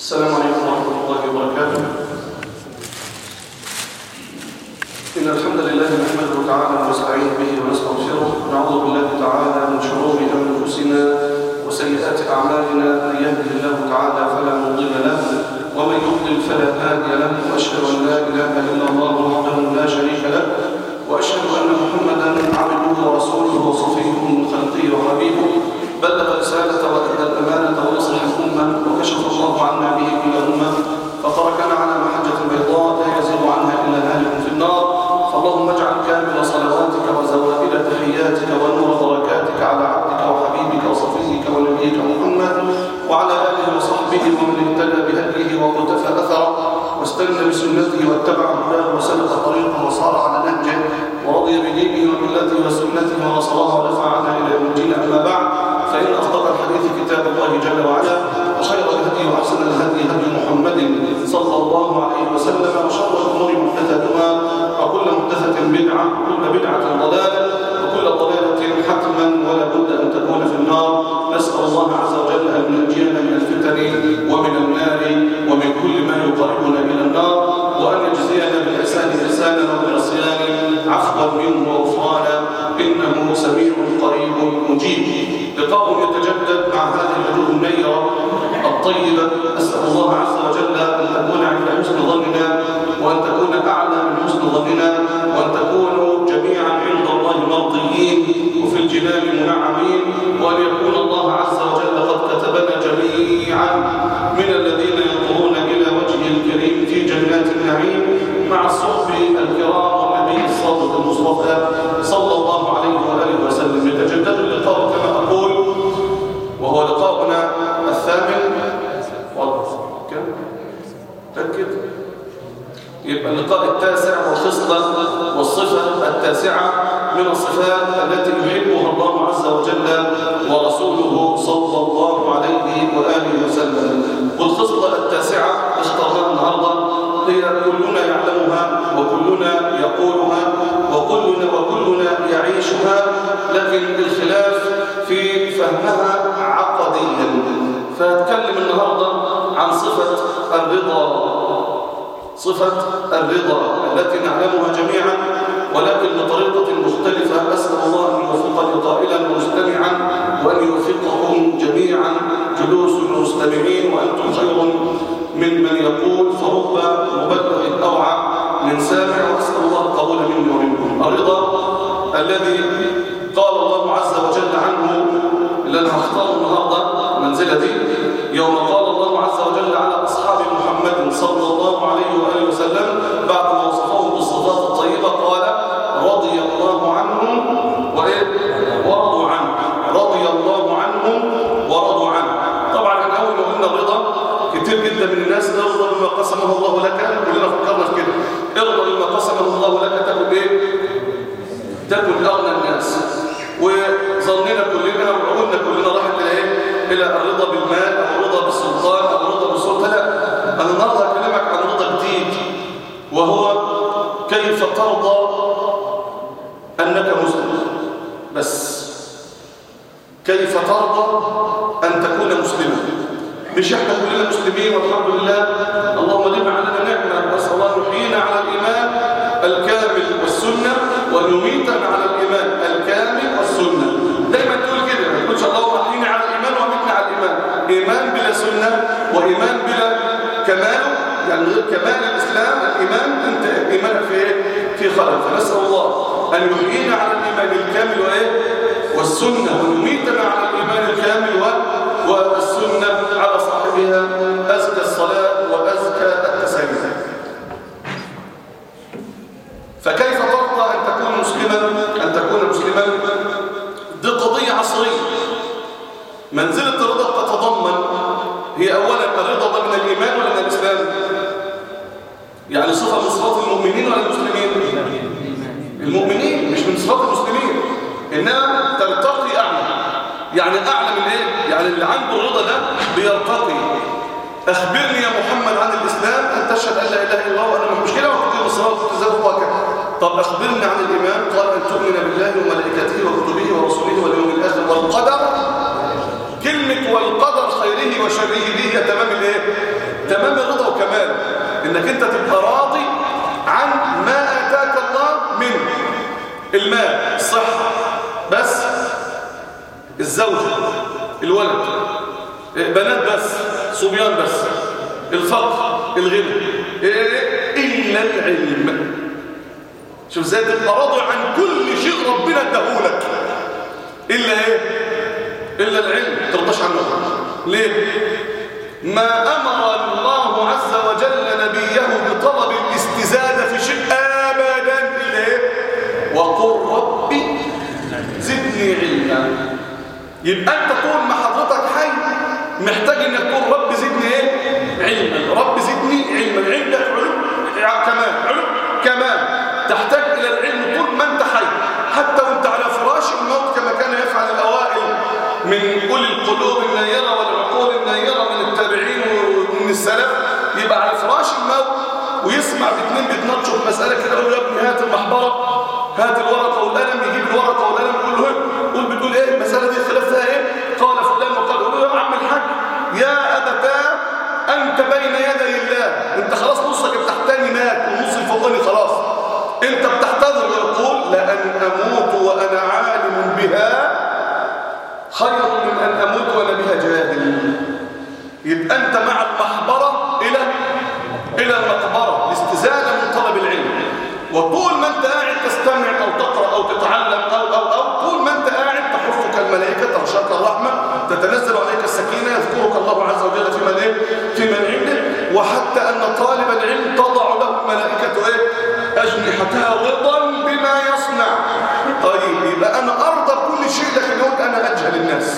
السلام عليكم ورحمة الله وبركاته إن الحمد لله نحمده تعالى ونستعين به ونستغفره ونعوذ بالله تعالى من شرور أنفسنا وسيئات أعمالنا من يهده الله تعالى فلا مضل له ومن يضلل فلا هادي له وأشهد أن لا إله إلا الله وحده لا شريك له وأشهد أن محمدا عبده ورسوله وصفيه من خلقه وحبيبه بلغ الرسالة وأدى الأمانة ونصح الأمة وكشف الله عنا به كل أمة فتركنا على محجة بيضاء لا يزيغ عنها إلا هالك في النار فاللهم اجعل كامل صلواتك وزوائد تحياتك ونور بركاتك على عبدك وحبيبك وصفيك ونبيك محمد وعلى آله وصحبه ومن اهتدى بهديه وقتفى أثره واستنى بسنته واتبع هداه وسلك طريقه وصار على نهجه ورضي بدينه وملته وسنته ونصره ودفع عنها إلى يوم الدين أما بعد فإن أصدق الحديث كتاب الله جل وعلا وخير الهدي وأحسن الهدي هدي محمد صلى الله عليه وسلم وشر الأمور محدثاتها وكل محدثة بدعة وكل بدعة ضلالة وكل ضلالة حتما ولا بد أن تكون في النار نسأل الله عز وجل أن ينجينا من الفتن ومن النار ومن كل ما يقربنا إلى النار وأن يجزينا بالإحسان إحسانا وبالعصيان عفوا منه وغفرانا إنه سميع قريب مجيب لقاء يتجدد مع هذه الوجوه النيرة الطيبة أسأل الله عز وجل أن تكون عند حسن ظننا وأن تكون أعلى من حسن ظننا وأن تكونوا جميعا عند الله مرضيين وفي الجنان منعمين وأن يكون الله عز وجل قد كتبنا جميعا من الذين ينظرون إلى وجهه الكريم في جنات النعيم مع الصحب الكرام والنبي الصادق المصطفى صلى الله عليه وآله وسلم يتجدد اللقاء كما أقول وهو لقاؤنا الثامن كم؟ تأكد يبقى اللقاء التاسع والخصلة والصفة التاسعة من الصفات التي يحبها الله عز وجل ورسوله صلى الله عليه وآله وسلم والخصلة التاسعة اخترناها النهارده هي كلنا يعلمها وكلنا يقولها وكلنا وكلنا يعيشها لكن الخلاف في فهمها عقديا فهتكلم النهارده عن صفة الرضا صفة الرضا التي نعلمها جميعا ولكن بطريقة مختلفة أسأل الله أن يوفقني قائلا ومستمعا وأن يوفقكم جميعا جلوس المستمعين وأنتم خير من من يقول فرب مبلغ أوعى من سامع وأسأل الله القبول مني ومنكم الرضا الذي قال الله عز وجل عنه لن هختار النهارده منزلتي يوم قال الله عز وجل على أصحاب محمد صلى الله عليه وآله وسلم بعد ما وصفهم بالصفات الطيبة قال رضي الله عنهم وإيه؟ ورضوا عنه رضي الله عنهم ورضوا عنه طبعا احنا أول ما قلنا الرضا كتير جدا من الناس ارضى بما قسمه الله لك كلنا فكرنا في كده ارضى بما قسمه الله لك تكن ايه؟ تكن أغنى الناس وظننا كلنا وعقولنا كلنا راحت الى ايه؟ الى الرضا بالمال او الرضا بالسلطان او الرضا بالسلطه لا انا النهارده هكلمك عن رضا جديد وهو كيف ترضى انك مسلم بس كيف ترضى ان تكون مسلما مش احنا كلنا مسلمين والحمد لله اللهم لما علينا نعمه نسال الله يحيينا على الايمان الكامل والسنه وان يميتنا على الايمان الكامل والسنه دايما تقول كده ما تقولش اللهم احيينا على الايمان وامتنا على الايمان ايمان بلا سنه وايمان بلا كمال يعني غير كمال الاسلام الايمان انت ايمانك في ايه في خلل فنسال الله ان يحيينا على الايمان الكامل وايه والسنه ويميتنا على الايمان الكامل والسنه على صاحبها ازكى الصلاه وازكى التسليم فكيف ترضى ان تكون مسلما ان تكون مسلما دي قضيه عصريه منزله الرضا تتضمن هي اولا الرضا ده من الايمان ولا من الاسلام يعني صفه من صفات المؤمنين ولا المسلمين المؤمنين مش من صفات المسلمين انما ترتقي اعلى يعني اعلى من ايه يعني اللي عنده الرضا ده بيرتقي اخبرني يا محمد عن الاسلام ان تشهد ان لا اله الا الله وانا مش كده وتقيم الصلاه وتزكي وكذا طب اخبرني عن الايمان قال ان تؤمن بالله وملائكته وكتبه ورسله واليوم الاخر والقدر كلمه والقدر خيره وشره دي هي تمام الايه تمام الرضا وكمال انك انت تبقى راضي عن ما اتاك الله من المال الصحه بس الزوجه الولد بنات بس صبيان بس الفقر الغنى الا العلم شوف ازاي تبقى راضي عن كل شيء ربنا اداهولك الا ايه الا العلم ما ترضاش عنه ليه ما امر الله عز وجل نبيه بطلب الاستزاده في شيء ابدا الا ايه وقل ربي زدني علما يبقى انت طول ما حضرتك حي محتاج انك تقول رب زدني ايه علما رب زدني علما عندك علم كمان علم كمان تحتاج الى العلم طول ما انت حي حتى وانت على فراش الموت كما كان يفعل الاوائل من اولي القلوب النيره والعقول النيره من التابعين ومن السلف يبقى على فراش الموت ويسمع باثنين بيتناقشوا في مساله كده يقول له يا ابني هات المحبره هات الورقه والقلم يجيب الورقه والقلم يقول له قول بتقول ايه المساله دي خلاف فيها ايه قال فلان وقال يقول له يا عم الحاج يا ابتاه انت بين يدي الله انت خلاص نصك التحتاني مات والنص الفوقاني خلاص انت بتحتضر ويقول لان اموت وانا عالم بها خير من ان اموت وانا بها جاهل يبقى انت مع المحبره الى الى المقبره الاستزاده من طلب العلم وطول ما انت قاعد تستمع او تقرا او تتعلم او او او طول ما انت قاعد تحفك الملائكه تغشاك الرحمه تتنزل عليك السكينه يذكرك الله عز وجل في من ايه في من عنده وحتى ان طالب العلم تضع له الملائكه ايه اجنحتها رضا بما يصنع طيب يبقى انا ارضى بكل شيء لكن قلت انا اجهل الناس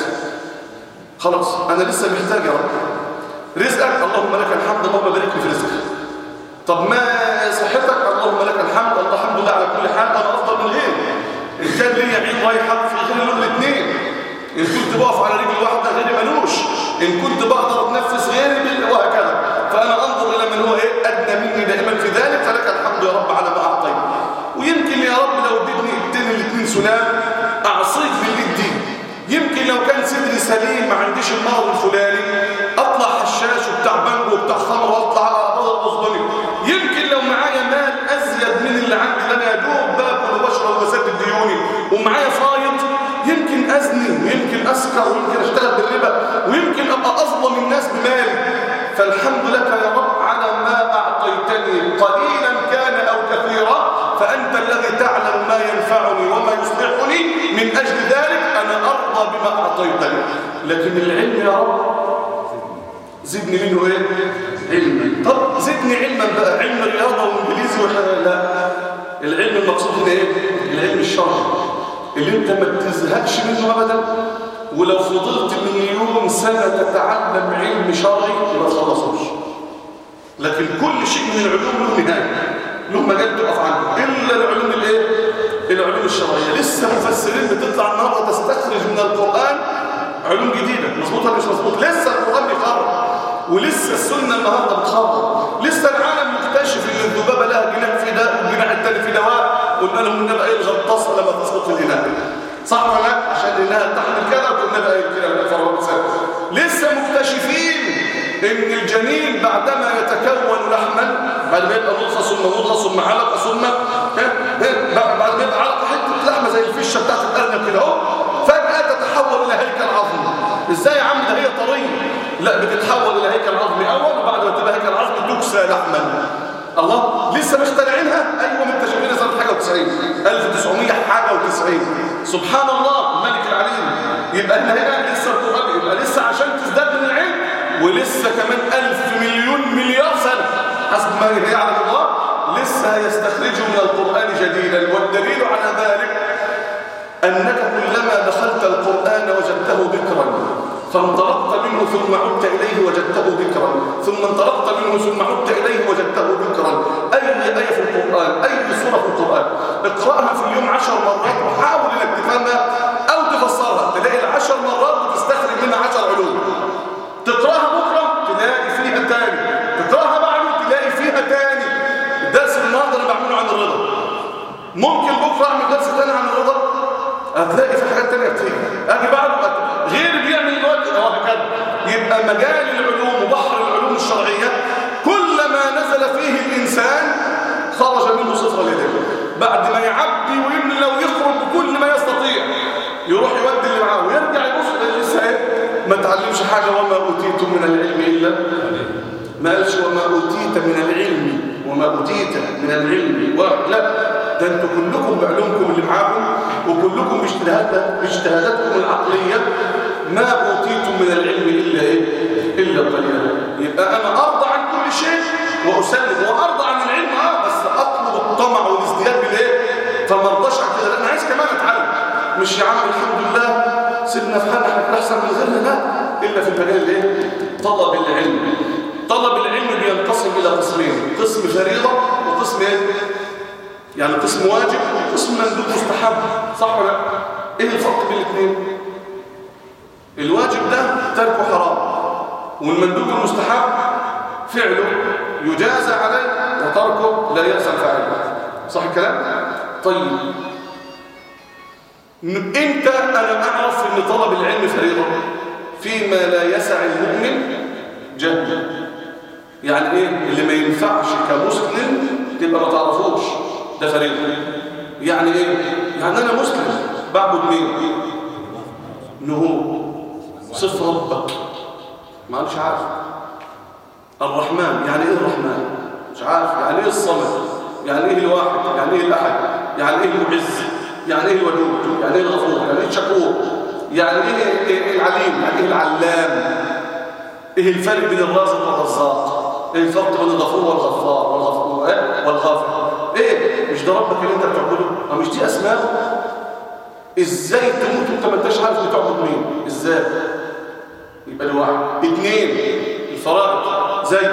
خلاص انا لسه محتاج يا رب رزقك اللهم لك الحمد اللهم بارك لي في رزقك طب ما صحتك اللهم لك الحمد الله الحمد لله على كل حال انا افضل من غيري ان كان لي عيد رايحه في غير له الاثنين ان كنت بقف على رجل واحده غيري ملوش ان كنت بقدر اتنفس غيري وهكذا فانا انظر الى من هو ايه ادنى مني دائما في ذلك فلك الحمد يا رب على ما اعطيت ويمكن يا رب لو اديتني اديني الاثنين سلام اعصيك باللي اديني يمكن لو كان صدري سليم ما عنديش المرض الفلاني اطلع حشاش وبتاع بنج وبتاع خمر واطلع اضرب اصبني يمكن لو معايا مال ازيد من اللي عندي اللي انا يا دوب باكل وبشرب وبسدد ديوني ومعايا فايض يمكن ازني ويمكن اسكر ويمكن اشتغل بالربا ويمكن ابقى اظلم الناس بمالي فالحمد لك يا رب على ما اعطيتني قليلا كان او كثيرا فانت الذي تعلم ما ينفعني وما يصلحني من اجل ذلك انا ارضى بما اعطيتني لكن العلم يا رب زدني منه ايه علما طب زدني علما بقى علم رياضه وانجليزي ولا لا العلم المقصود هنا ايه العلم الشرعي اللي انت ما تزهقش منه ابدا ولو فضلت مليون سنه تتعلم علم شرعي ما تخلصوش لكن كل شيء من العلوم له نهايه له مجال تقف عنه الا العلوم الايه العلوم الشرعيه لسه مفسرين بتطلع النهارده تستخرج من القران علوم جديده مظبوط ولا مش مظبوط لسه القران بيخرج ولسه السنه النهارده بتخرج لسه العالم مكتشف ان الذبابه لها جناح في داء والجناح الثاني في دواء قلنا لهم النبي قايل غطاس لما تسقط في الاناء صح ولا لا عشان انها تحمل كذا والنبي قايل كده فرق لسه مكتشفين ان الجنين بعدما يتكون لحما بعد ما يبقى نطفه ثم مضغه ثم علقه ثم بعد ما يبقى علقه حته لحمه زي الفشه بتاعت الارنب كده اهو فجاه تتحول الى هيكل عظمي ازاي يا عم ده هي طريه لا بتتحول الى هيكل عظمي اول وبعد ما تبقى هيكل عظمي تكسى لحما الله لسه مخترعينها ايوه مكتشفينها سنه حاجه و90 1900 حاجه و90 سبحان الله الملك العليم يبقى احنا هنا لسه القران يبقى لسه عشان تزداد من العلم ولسه كمان ألف مليون مليار سنه حسب ما يعلم الله لسه يستخرجه من القران جديدا والدليل على ذلك انك كلما دخلت القران وجدته ذكرا فانطلقت منه ثم عدت إليه وجدته ذكرا ثم انطلقت منه ثم عدت إليه وجدته ذكرا أي آية في القرآن أي سورة في القرآن اقرأها في اليوم عشر مرات وحاول أنك تفهمها أو تفسرها تلاقي العشر مرات بتستخرج منها عشر علوم تقرأها بكرة تلاقي فيها تاني تقرأها بعده تلاقي فيها تاني الدرس النهارده أنا بعمله عن الرضا ممكن بكرة أعمل درس تاني عن الرضا هتلاقي في حاجات تانية كتير أجي بعده غير بيعمل الوقت وهكذا يبقى مجال العلوم وبحر العلوم الشرعية كلما نزل فيه الإنسان خرج منه صفر اليدين بعد ما يعبي ويملى ويخرج بكل ما يستطيع يروح يودي اللي معاه ويرجع يبص لسه ايه ما تعلمش حاجة وما أوتيتم من العلم إلا ما قالش وما أوتيت من العلم وما أوتيت من العلم واحد لا ده انتوا كلكم بعلومكم اللي معاكم وكلكم باجتهادات- باجتهاداتكم العقلية ما أوتيتم من العلم إلا إيه؟ إلا قليلا يبقى أنا أرضى عن كل شيء وأسلم وأرضى عن العلم آه بس أطلب الطمع والازدياد بالإيه؟ فما ارضاش عن كده لأن عايز كمان أتعلم مش يا عم الحمد لله سيبنا في حالنا احنا أحسن من غيرنا لا إلا في المجال الإيه؟ طلب العلم طلب العلم بينقسم إلى قسمين قسم فريضة وقسم إيه؟ يعني قسم واجب وقسم مندوب مستحب صح ولا لا؟ ايه الفرق بين الاثنين الواجب ده تركه حرام والمندوب المستحب فعله يجازى عليه وتركه لا يأسى فاعله صح الكلام طيب ن- امتى انا اعرف ان طلب العلم فريضه فيما لا يسع المؤمن جهله يعني ايه اللي ما ينفعش كمسلم تبقى ما تعرفوش ده فريضه يعني ايه يعني انا مسلم بعبد مين نهو صف ربك ما مش عارف الرحمن يعني ايه الرحمن مش عارف يعني ايه الصمد يعني ايه الواحد يعني ايه الاحد يعني ايه المعز يعني ايه الودود يعني ايه الغفور يعني ايه الشكور يعني ايه إيه العليم يعني ايه العلام ايه الفرق بين الرازق والرزاق ايه الفرق بين الغفور والغفار والغفور إيه؟ والغافر ايه مش ده ربك اللي انت بتعبده ما مش دي اسماء ازاي تموت وانت ما انتش عارف بتعبد مين ازاي يبقى ده واحد اثنين الفرائض زي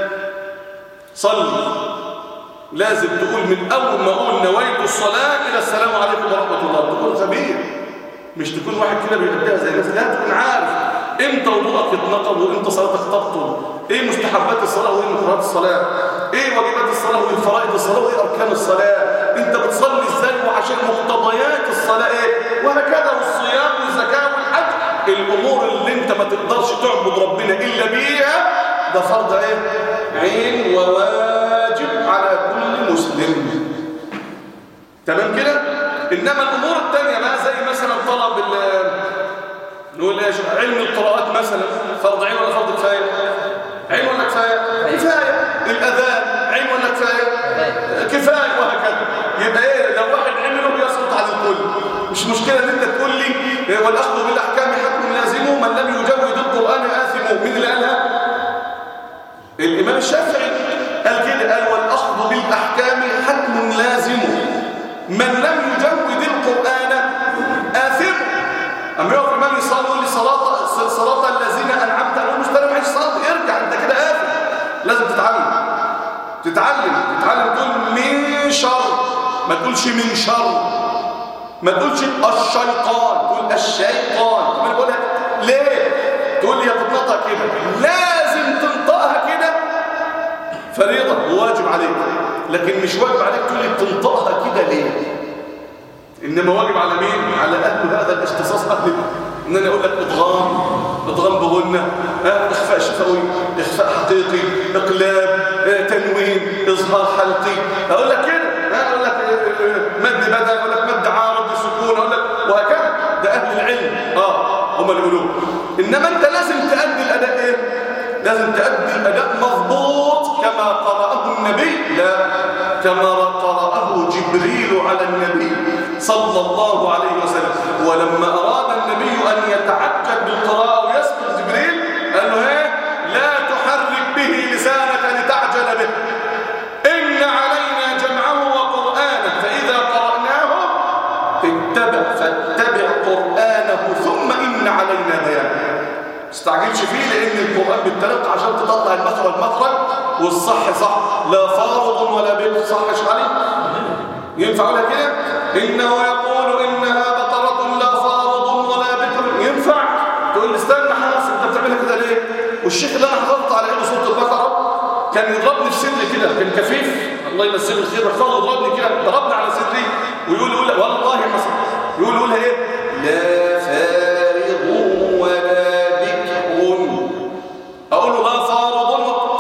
صلي لازم تقول من اول ما اقول نويت الصلاه الى السلام عليكم ورحمه الله تكون خبير مش تكون واحد كده بيأديها زي الناس لا تكون عارف امتى وضوءك اتنقض وامتى صلاتك تبطل ايه مستحبات الصلاه وايه مكروهات الصلاه ايه واجبات الصلاه وايه فرائض الصلاه وايه اركان الصلاه انت بتصلي ازاي وعشان مقتضيات الصلاه ايه وهكذا والصيام والزكاه والحج الامور اللي انت ما تقدرش تعبد ربنا الا بيها ده فرض ايه عين وواجب على كل مسلم تمام كده انما الامور الثانيه بقى زي مثلا طلب ال نقول ايش علم القراءات مثلا فرض عين ولا فرض كفايه عين ولا كفايه كفايه الاذان عين ولا كفايه كفايه وهكذا يبقى ايه لو واحد عمله بيسقط على الكل مش مشكله ان انت تقول لي إيه، والاخذ بالاحكام حكم لازمه من لم يجود القران اثمه مين اللي قالها الامام الشافعي قال كده قال والاخذ بالاحكام حكم لازم من لم يجود القران اثم اما يقف الامام يصلي يقول لي صلاه صلاه الذين انعمت عليهم مش ترى معيش صلاه ارجع انت كده اثم لازم تتعلم تتعلم تتعلم تقول من شر ما تقولش من شر ما تقولش الشيطان تقول الشيطان كمان بقول لك ليه تقول لي هي تتنطق كده لازم تنطقها كده فريضة وواجب عليك لكن مش واجب عليك تقول لي بتنطقها كده ليه إنما واجب على مين على أهل هذا الاختصاص أهل إن أنا أقول لك إضغام إضغام بغنة آه، إخفاء شفوي إخفاء حقيقي إقلاب آه، تنوين إظهار حلقي أقول لك كده آه، أقول لك آه، آه، مد بدل أقول لك مد عارض سكون أقول لك وهكذا ده أهل العلم آه هم اللي يقولوه إنما أنت لازم تأدي الأداء إيه لازم تأدي الأداء مضبوط كما قرأه النبي لا كما قرأه جبريل على النبي صلى الله عليه وسلم ولما أراد النبي أن يتعجب بالقراءة ويسبق جبريل قال له ايه لا تحرك به لسانك لتعجل به إن علينا جمعه وقرآنه فإذا قرأناه اتبع فاتبع قرآنه ثم إن علينا بيانه استعجلش فيه لان القرآن بالتلقى عشان تطلع المخرج مخرج والصح صح لا فارض ولا بيت صح مش عليه ينفع ولا كده انه يقول انها بقرة لا فارض ولا بكر ينفع تقول لي استنى حاس انت بتعملها كده ليه والشيخ اللي انا حضرت على ايده سوره البقره كان يضربني في صدري كده كان كفيف الله يمسيه بالخير ويحفظه يضربني كده ضربني على صدري ويقول يقول والله حصل يقول يقول ايه لا فارض ولا بكر اقول له لا فارض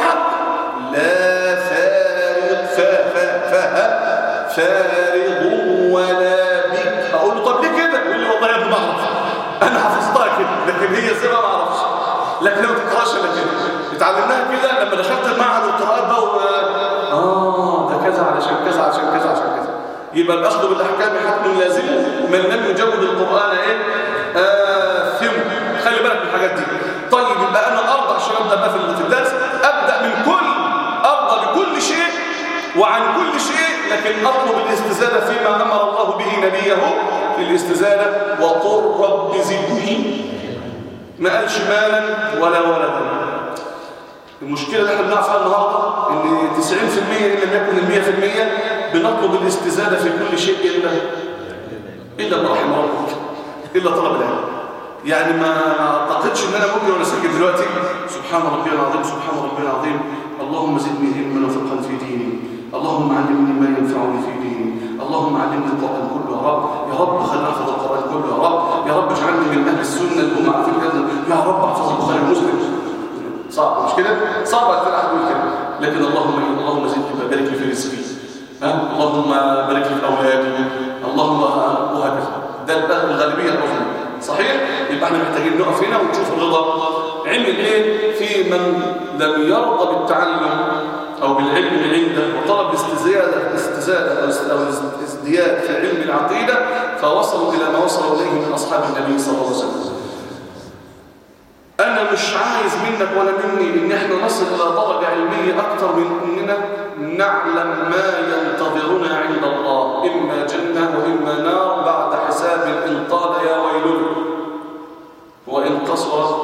ازاي بقى ما اعرفش لكن ما تقراش الا كده اتعلمناها كده لما دخلت المعهد القراءات بقى و... اه ده كذا علشان كذا عشان كذا عشان كذا يبقى الاخذ بالاحكام حتم لازم من لم يجود القران ايه آثم خلي بالك من الحاجات دي طيب يبقى انا ارضى عشان ابدا بقى في الدرس ابدا من كل ارضى بكل شيء وعن كل شيء لكن اطلب الاستزاده فيما امر الله به نبيه في الاستزاده وقل رب زدني ما قالش مالا ولا ولدا المشكله اللي احنا بنعرفها النهارده ان 90% ان لم يكن ال 100% بنطلب الاستزاده في كل شيء الا الا ما رحم ربك الا طلب العلم يعني ما اعتقدش ان انا ممكن وانا ساكت دلوقتي سبحان ربي العظيم سبحان ربي العظيم اللهم زدني علما وفقها في ديني اللهم علمني ما ينفعني في ديني اللهم علمني القران كله يا رب يا رب خلينا نحفظ القران كله يا رب يا رب اجعلني من اهل السنه اللي هم عارفين كذا يا رب احفظ البخاري ومسلم صعب مش كده صعب على احد يقول كده لكن اللهم اللهم زدني بارك لي في رزقي ها اللهم بارك لي في اولادي اللهم وهكذا ده الغالبيه العظمى صحيح يبقى احنا محتاجين نقف هنا ونشوف الرضا علم الايه في من لم يرضى بالتعلم او بالعلم اللي عنده وطلب الاستزاده استزاده او ازدياد في علم العقيده فوصلوا الى ما وصلوا اليه من اصحاب النبي صلى الله عليه وسلم انا مش عايز منك ولا مني ان احنا نصل الى درجه علميه اكثر من اننا نعلم ما ينتظرنا عند الله اما جنه واما نار بعد حساب ان طال يا ويله وان قصر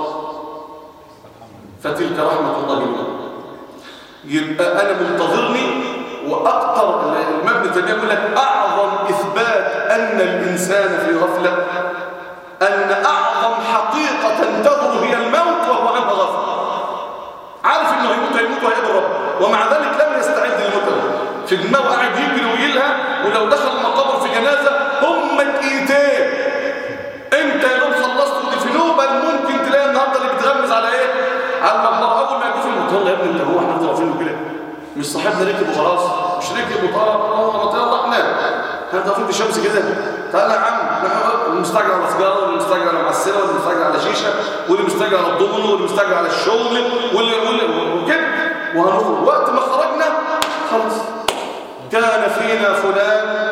فتلك رحمه الله لنا يبقى انا منتظرني واكثر الامام ابن تيميه يقول لك اعظم اثبات ان الانسان في غفله ان اعظم حقيقه تنتظر هي الموت وهو عنها غفل عارف انه هيموت هيموت وهيقابل رب ومع ذلك لم يستعد للموت في دماغه قاعد يجري ويلها ولو دخل المقابر في جنازه هم دقيقتين انت يا دوب خلصت ودفنوه بل ممكن تلاقي النهارده اللي بتغمز على ايه على المقبره اول ما يدفن والله يا ابني انت هو احنا واقفين كده مش صاحبنا ركب وخلاص مش ركب وطلع اه يلا احنا احنا واقفين في الشمس كده تعالى يا عم المستعجل على سيجاره واللي مستعجل على معسله واللي مستعجل على شيشه واللي مستعجل على الضمن واللي مستعجل على الشغل واللي واللي وكده وهنخرج وقت ما خرجنا خلاص كان فينا فلان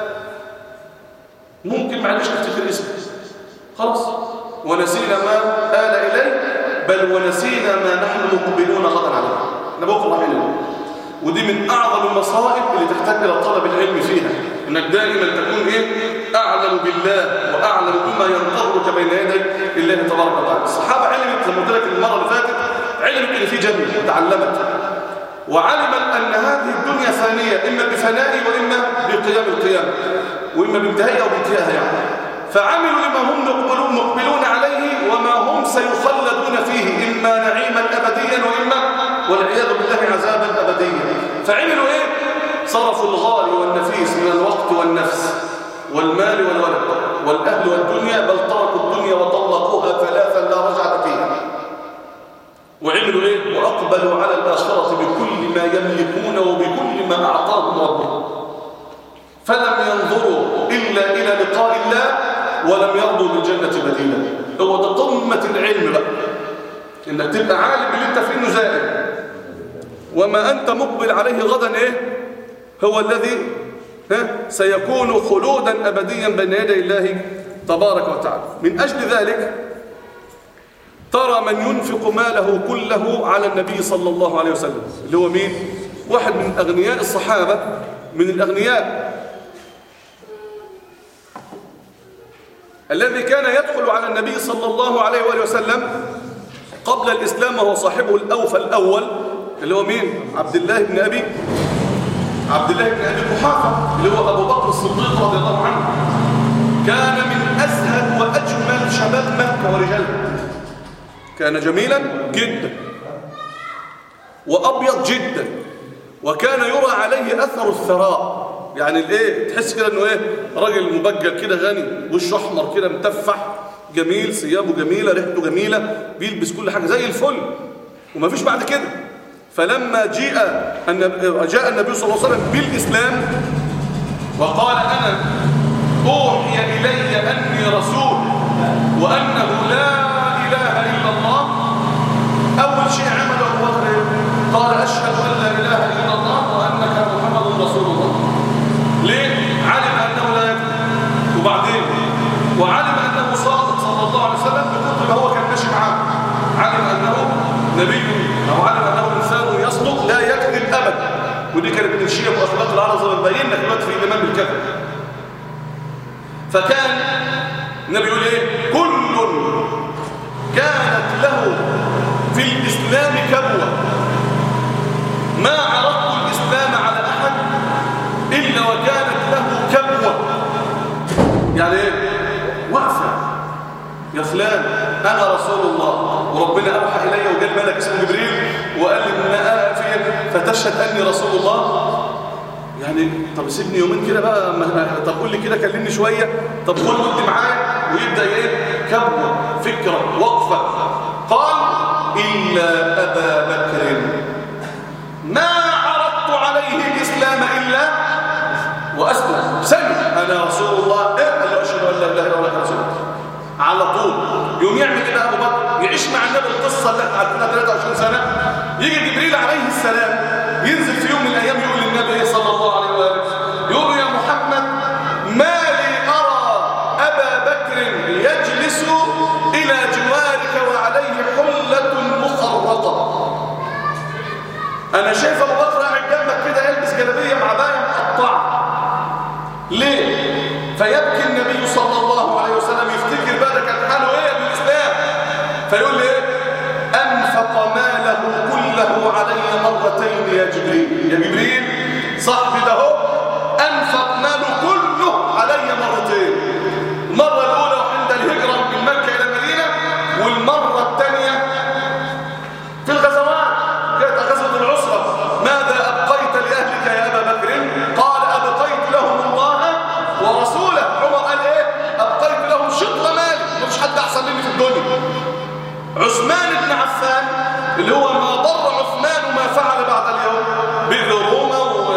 ممكن معلش نفتكر اسمه خلاص ونسينا ما آل إليه بل ونسينا ما نحن مقبلون غدا عليه احنا بكره علم ودي من اعظم المصائب اللي تحتاج الى طلب العلم فيها انك دائما تكون ايه اعلم بالله واعلم بما ينتظرك بين يدي الله تبارك وتعالى الصحابه علمت زي ما قلت لك المره اللي فاتت علمت ان في جنه وتعلمت وعلمت ان هذه الدنيا ثانيه اما بفنائي واما بقيام القيامه واما بانتهائها وبانتهائها يعني فعملوا لما هم مقبلون, مقبلون عليه وما هم سيخلدون فيه إما نعيما أبديا وإما والعياذ بالله عذابا أبديا فعملوا إيه؟ صرفوا الغالي والنفيس من الوقت والنفس والمال والولد والأهل والدنيا بل تركوا الدنيا وطلقوها ثلاثا لا رجعة فيها وعملوا إيه؟ وأقبلوا على الآخرة بكل ما يملكون وبكل ما أعطاهم ربهم فلم ينظروا إلا إلى لقاء الله ولم يرضوا بالجنة بديلا هو ده قمة العلم بقى انك تبقى عالم باللي انت فيه انه زائد وما انت مقبل عليه غدا ايه هو الذي ها سيكون خلودا ابديا بين يدي الله تبارك وتعالى من اجل ذلك ترى من ينفق ماله كله على النبي صلى الله عليه وسلم اللي هو مين واحد من اغنياء الصحابه من الاغنياء الذي كان يدخل على النبي صلى الله عليه وآله وسلم قبل الإسلام وهو صاحبه الأوفى الأول اللي هو مين؟ عبد الله بن أبي عبد الله بن أبي قحافة اللي هو أبو بكر الصديق رضي الله عنه كان من أزهد وأجمل شباب مكة ورجالها كان جميلا جدا وأبيض جدا وكان يرى عليه أثر الثراء يعني الايه تحس كده انه ايه راجل مبجل كده غني وشه احمر كده متفح جميل ثيابه جميله ريحته جميله بيلبس كل حاجه زي الفل وما فيش بعد كده فلما جاء النبي جاء النبي صلى الله عليه وسلم بالاسلام وقال انا اوحي الي اني رسول وانه لا اله قال أشهد أن لا إله إلا الله وأنك محمد رسول الله ليه؟ علم أنه لا يكذب وبعدين وعلم أنه صادق صلى الله عليه وسلم بكتر ما هو كان ماشي معاه علم أنه نبي أو علم أنه إنسان يصدق لا يكذب أبدا ودي كانت من الشيء وأخلاق العرب زي ما بين لك دلوقتي في الإمام بالكذب فكان النبي يقول إيه كل كانت له في الإسلام كبوة ما عرضت الإسلام على أحد إلا وكانت له كبوة يعني إيه وقفة يا فلان أنا رسول الله وربنا أوحى إلي وجاء الملك اسمه جبريل وقال لي إن أنا فيك فتشهد أني رسول الله يعني طب سيبني يومين كده بقى طب قول لي كده كلمني شوية طب خد ودي معايا ويبدأ ايه كبوة فكرة وقفة قال إلا أبا بكر ما عرضت عليه الإسلام إلا وأسلم سلم أنا رسول الله إيه قال له أشهد أن لا إله إلا الله رسول على طول يوم يعمل كده أبو بكر يعيش مع النبي القصة اللي احنا عارفينها 23 سنة يجي جبريل عليه السلام ينزل في يوم من الأيام يقول للنبي صلى الله عليه وآله يقول له يا محمد ما لي أرى أبا بكر يجلس إلى جوارك وعليه حلة مخرطة أنا شايف أبو بكر قاعد جنبك كده يلبس جلابية مع باية مقطعة ليه؟ فيبكي النبي صلى الله عليه وسلم يفتكر بقى ده كان حاله إيه بالإسلام فيقول لي إيه؟ أنفق ماله كله علي مرتين يا جبريل يا جبريل صاحبي ده هو أنفق ماله كله علي مرتين المرة الأولى عند الهجرة من مكة إلى المدينة والمرة الثانية في الغزوات كانت غزوة العسرة ماذا أبقيت لأهلك يا أبا بكر قال أبقيت لهم الله ورسوله عمر قال إيه أبقيت لهم شطر مالي مفيش حد أحسن مني في الدنيا عثمان بن عفان اللي هو ما ضر عثمان ما فعل بعد اليوم بئر روما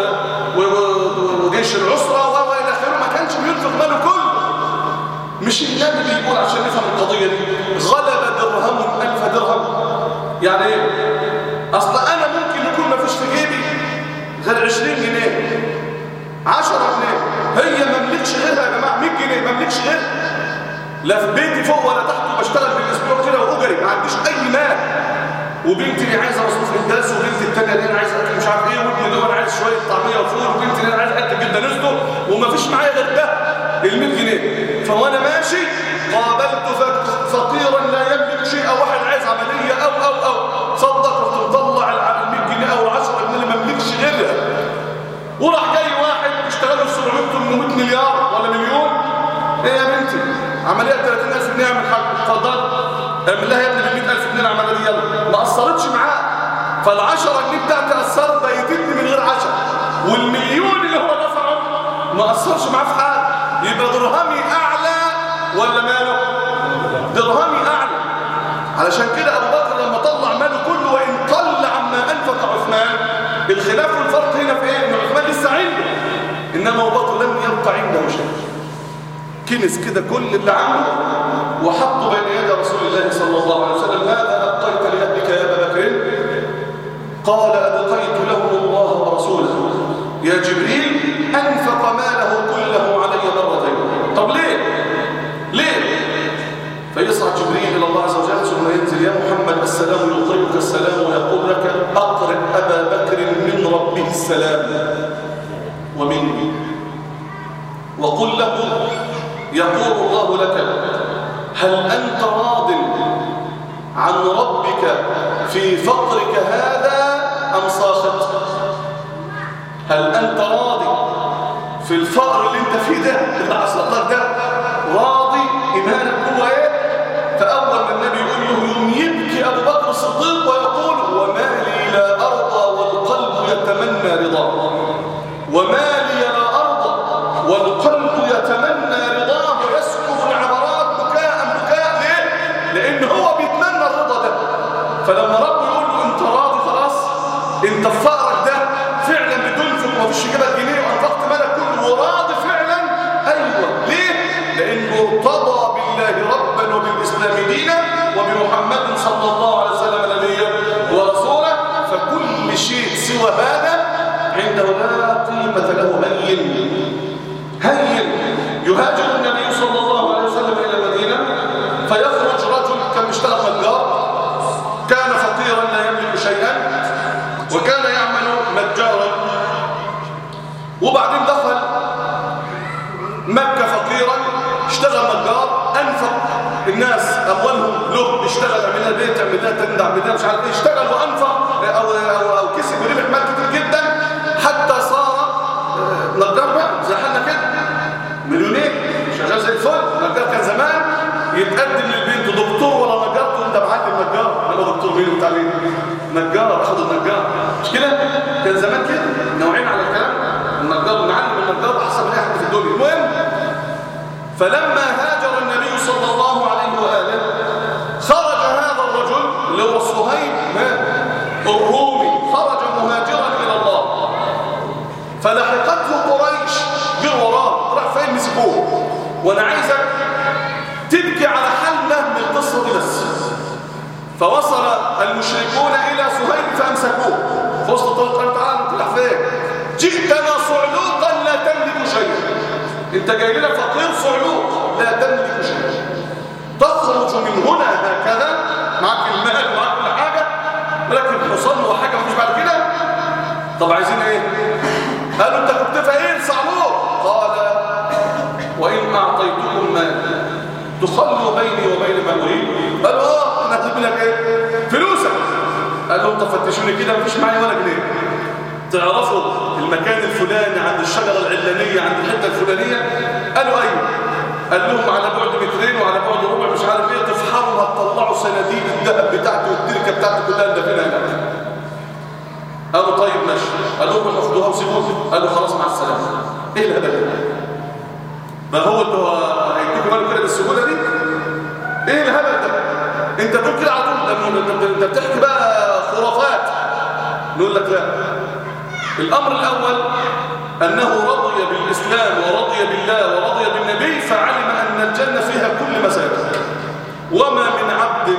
وجيش العسرة وإلى آخره ما كانش بينفق ماله كله مش النبي بيقول عشان نفهم القضية دي غلب درهم ألف درهم يعني ايه أصل أنا ممكن يكون ما فيش في جيبي غير 20 جنيه 10 جنيه هي ما مملكش غيرها يا جماعة 100 جنيه ما مملكش غيرها لا في بيتي فوق ولا تحت وبشتغل بالاسبوع كده واجري ما عنديش اي مال وبنتي دي عايزه مصروف للدرس وبنتي الثانيه دي انا عايز اكل مش عارف ايه وابني ده انا عايز شويه طعميه وفول وبنتي دي انا عايز اكل جدا نزله ومفيش معايا غير ده ال 100 جنيه فوانا ماشي قابلت فقيرا لا يملك شيء او واحد عايز عمليه او او او صدق رحت مطلع ال 100 جنيه او ال 10 جنيه اللي ما املكش غيرها وراح جاي واحد اشتغل له 700 800 مليار ولا مليون ايه يا بنتي عمليه 30000 جنيه اعمل حاجه اتفضل اعمل لها يا ابني ب 100000 جنيه العمليه دي يلا ما اثرتش معاه فال10 جنيه بتاعتي اثرت بيتتني من غير عشاء والمليون اللي هو دفعه ما اثرش معاه في حاجه يبقى درهمي اعلى ولا ماله درهمي اعلى علشان كده ابو بكر لما طلع ماله كله وان قل عما انفق عثمان الخلاف والفرق هنا في ايه ان عثمان لسه عنده انما ابو بكر لم يبقى عنده شيء كنس كده كل اللي عنده وحطه بين يدي رسول الله صلى الله عليه وسلم ماذا أبقيت لأهلك يا أبا بكر قال أبقيت لهم الله ورسوله يا جبريل أنفق ماله كله علي مرتين طب ليه ليه فيصعد جبريل إلى الله عز وجل ثم ينزل يا محمد السلام يقرئك السلام ويقول لك أقرئ أبا بكر من ربه السلام ومني وقل له يقول الله لك هل أنت راض عن ربك في فقرك هذا أم ساخط هل أنت راضي في الفقر اللي انت فيه ده اللي حصلك ده راضي إيمانك هو ايه فأول ما النبي يقول له يوم يبكي أبو بكر الصديق ويقول وما لي لا أرضى والقلب يتمنى رضاه وما لي لا أرضى والقلب يتمنى رضاه ويسكب العبرات بكاء بكاء ليه؟ لأن هو بيتمنى الرضا ده فلما رب يقول له انت راضي خلاص انت في فقرك ده فعلا بتنفق ومفيش جيبك جنيه وانفقت مالك كله وراضي فعلا ايوه ليه؟ لانه ارتضى بالله ربا وبالاسلام دينا وبمحمد صلى الله عليه وسلم نبيا ورسولا فكل عنده لا قيمة له هين هين يهاجر النبي صلى الله عليه وسلم إلى المدينة فيخرج رجل كان بيشتغل نجار كان فقيرا لا يملك شيئا وكان يعمل نجارا وبعدين دخل مكة فقيرا اشتغل نجار أنفق الناس أولهم له اشتغل من البيت من ده تندع من ده مش عارف ايه اشتغل وأنفق أو, أو, أو كسب وربح مال كتير جدا حتى صار نجار بقى زي حالنا كده مليونير شغال زي الفل نجار كان زمان يتقدم للبنت دكتور ولا نجار تقول ده معلم نجار انا دكتور مين بتاع مين نجار اخد النجار مش كده كان زمان كده نوعين على الكلام النجار المعلم النجار احسن من اي حد في الدنيا المهم فلما هاجر النبي صلى الله عليه واله خرج هذا الرجل اللي هو صهيب الرومي خرج مهاجرا الى الله فلحقته قريش جر وراه راح فين مسكوه وانا عايزك تبكي على حالنا من القصه دي بس فوصل المشركون الى سهيل فامسكوه في وسط الطريق قال تعالى انت رايح فين جئتنا صعلوقا لا تملك شيئا انت جاي لنا فقير صعلوق لا تملك شيئا تخرج من هنا هكذا معك المال ومعك كل حاجه لكن حصان وحاجه مفيش بعد كده طب عايزين ايه قالوا انت كنت فقير صعلوق قال وان اعطيتكم مال تخلوا بيني وبين ما اريد قالوا اه انا هجيب لك ايه فلوسك قال لهم طب فتشوني كده مفيش معايا ولا جنيه تعرفوا المكان الفلاني عند الشجره العلانيه عند الحته الفلانيه قالوا ايوه قال لهم على بعد مترين وعلى بعد ربع مش عارف ايه تفحروا هتطلعوا صناديق الذهب بتاعتي والتركه بتاعتي كلها ندفنها هناك قالوا طيب ماشي قال لهم اخدوها وسيبوها قالوا خلاص مع السلامه ايه الهبل ده ما هو انتوا هيدوكوا بالكم كده بالسهوله دي ايه الهبل ده انت تقول كده على طول ده انت بتحكي بقى خرافات نقول لك لا الامر الاول انه رضي بالاسلام ورضي بالله ورضي بالنبي فعلم ان الجنه فيها كل مساجد وما من عبد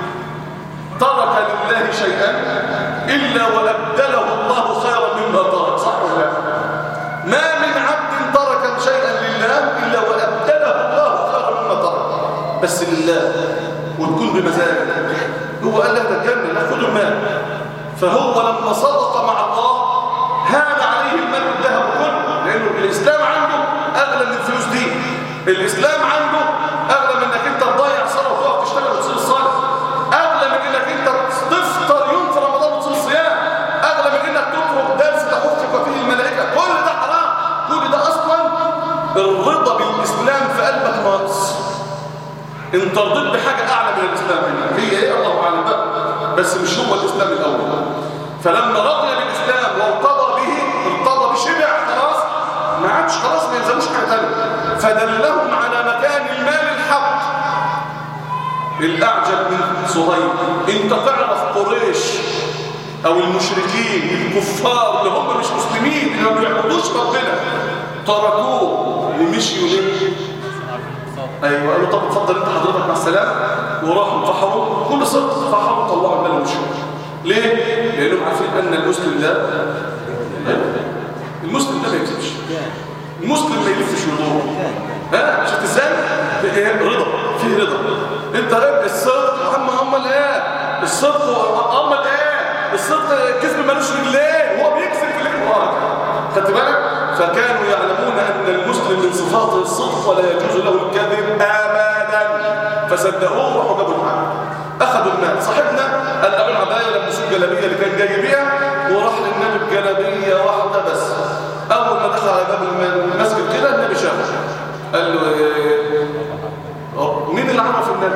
ترك لله شيئا الا وابدله الله خيرا مما ترك صح ولا لا ما من عبد ترك شيئا لله الا وابدله الله خيرا مما ترك بس لله وتكون بمزاجك هو قال لك الجنه لا خذوا المال فهو لما صدق مع الله هان عليه المال والذهب كله لانه الاسلام عنده اغلى من الفلوس دي الاسلام عنده اغلى من انك انت تضيع صلاه وتقف تشتغل وتصير الصلاه اغلى من انك انت تفطر يوم في رمضان وتصير صيام اغلى من انك تترك درس تخفك فيه الملائكه كل ده حرام كل ده اصلا الرضا بالاسلام في قلبك ناقص انت رضيت بحاجه اعلى من الاسلام هنا هي ايه الله اعلم بقى بس مش هو الاسلام الاول فلما رضي بالاسلام وارتضى به ارتضى بشبع خلاص ما عادش خلاص ما يلزموش حاجه ثانيه فدلهم على مكان المال الحق الاعجب من صهيب انت تعرف قريش او المشركين الكفار اللي هم مش مسلمين اللي ما بيعبدوش ربنا تركوه ومشيوا ليه ايوه قالوا طب اتفضل انت حضرتك مع السلامه وراحوا فحروا كل صدق فحروا طلعوا المال ومشوا ليه لانهم عارفين ان المسلم ده المسلم ده ما يكذبش المسلم ما يلفش ويدور ها شفت ازاي رضا فيه رضا انت الصدق يا عم امال ايه الصدق امال ايه الصدق الكذب ملوش رجلين هو بيكذب في الاقرار خدت بالك فكانوا يعلمون ان المسلم من صفاته الصدق ولا يجوز له الكذب ابدا فصدقوه وراحوا جابوا المال اخذوا المال صاحبنا قال له العبايه لبسوه الجلابيه اللي كان جاي بيها وراح للنبي بجلابيه واحده بس اول ما دخل على باب المسجد كده النبي شافه قال له ايه مين اللي عرف النبي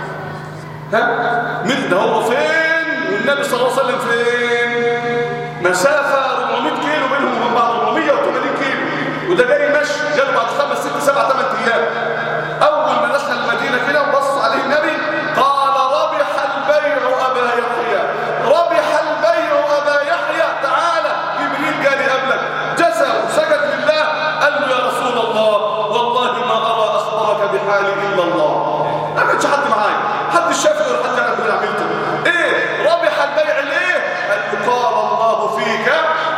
ها مين ده هو فين والنبي صلى الله عليه وسلم فين مسافه 400 كيلو بينهم وبين بعض 480 كيلو وده جاي مشي جاله بعد خمس ست سبع ثمان ايام اول ما دخل المدينه كده وبص عليه النبي قال ربح البيع ابا يحيى ربح البيع ابا يحيى تعالى جبريل جالي قبلك جسى وسجد لله قال له يا رسول الله والله ما ارى اخبرك بحالي الا الله ما كانش حد معايا حد شافني ولا حد يعرف اللي عملته ايه ربح البيع ليه قال له قال الله فيك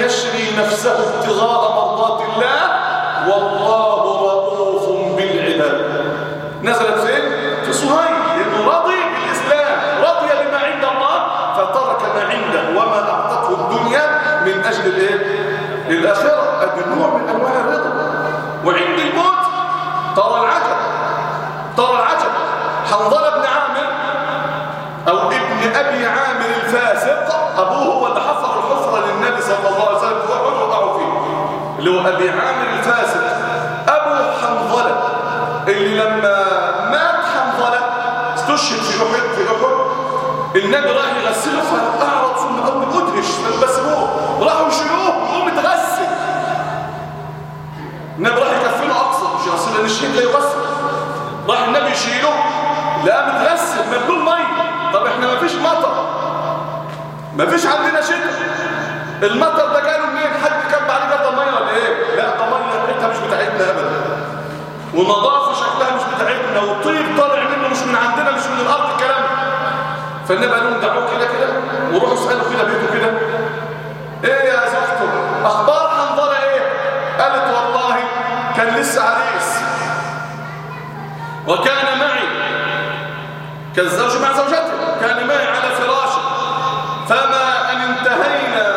يشري نفسه ابتغاء مرضات الله والله رؤوف بالعباد نزلت فين؟ في صهيب لأنه رضي بالإسلام رضي بما عند الله فترك ما عنده وما أعطته الدنيا من أجل الإيه؟ للآخرة هذا نوع من أنواع الرضا وعند الموت ترى العجب ترى العجب حنظلة بن عامر أو ابن أبي عامر الفاسق أبوه هو اللي حفر الحفرة للنبي صلى الله عليه وسلم وقعوا فيه اللي هو أبي عامر الفاسق أبو حنظلة اللي لما مات حنظلة استشهد في أحد في أحد النبي راح يغسله فأعرض ثم أول مدهش بس هو راحوا يشيلوه وهو متغسل النبي راح يكفنه أقصى مش يغسل لأن الشهيد لا يغسل راح النبي يشيله لا متغسل مبلول ميه طب احنا ما فيش مطر ما فيش عندنا شتاء المطر ده جاله منين حد كب عليه جاب ميه ولا ايه لا ده ميه ريحتها مش بتاعتنا ابدا ونظافه شكلها مش بتاعتنا والطيب طالع منه مش من عندنا مش من الارض الكلام فالنبي قال لهم دعوه كده كده وروحوا اسالوا كده بيته كده ايه يا زوجته اخبار حنظله ايه قالت والله كان لسه عريس وكان معي كالزوج مع زوجته كان معي على فراشه فما أن انتهينا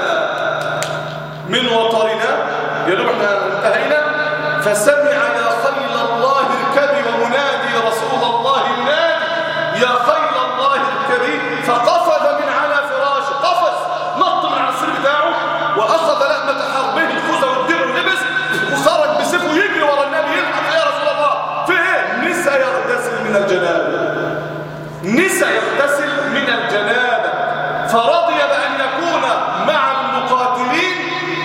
من وطرنا يا دوب احنا انتهينا فسمع يا خيل الله اركبي ومنادي رسول الله ينادي يا خيل الله اركبي فقفز من على فراشه قفز نط من على السرير بتاعه واخذ لقمه حربه الخوذه والدرع ولبس وخرج بسيفه يجري ورا النبي يلحق يا رسول الله في ايه نسى يغتسل من الجنابه نسى يغتسل من الجنابه فرضي بان يكون مع المقاتلين